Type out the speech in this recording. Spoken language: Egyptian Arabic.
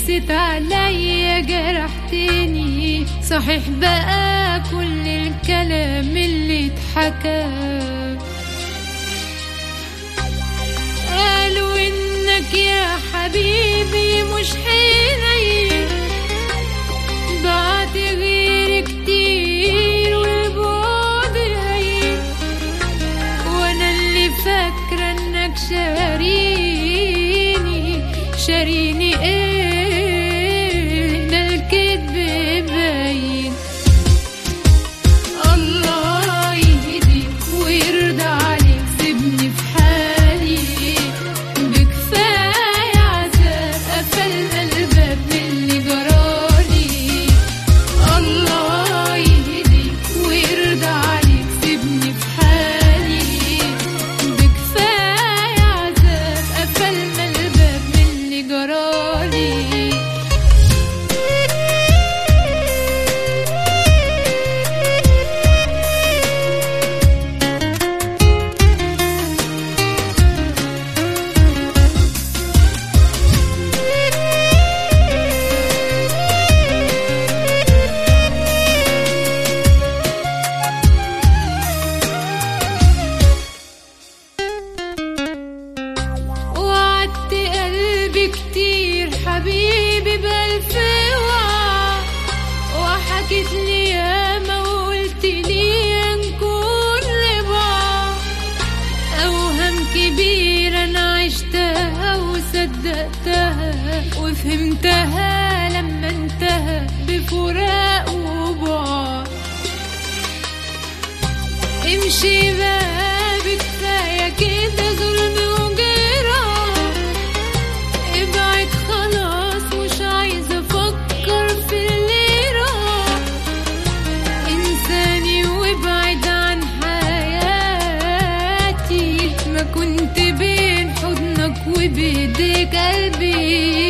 قست عليا جرحتني صحيح بقى كل الكلام اللي اتحكى قالوا انك يا حبيبي مش حنين بعد غير كتير والبعد هين وانا اللي فاكرة انك شاريني شاريني ايه ده الكدب باين الله يهديك ويرضى عليك سيبني في حالي بكفاية عذاب قفلنا الباب من اللي جرالي الله يهديك ويرضى عليك سيبني في حالي بكفاية عذاب قفلنا الباب من اللي جرالي وعدت قلبي كتير حبيبي بألف وعد وحكيت لي ياما وقلت لي نكون لبعض أوهام كبيرة أنا عشتها وصدقتها وفهمتها لما انتهى بفراق وبعد امشي بقى بكفاية كده ظلم وجراح ابعد خلاص مش عايزة افكر في اللي راح انساني وابعد عن حياتي ما كنت بين حضنك وبيديك قلبي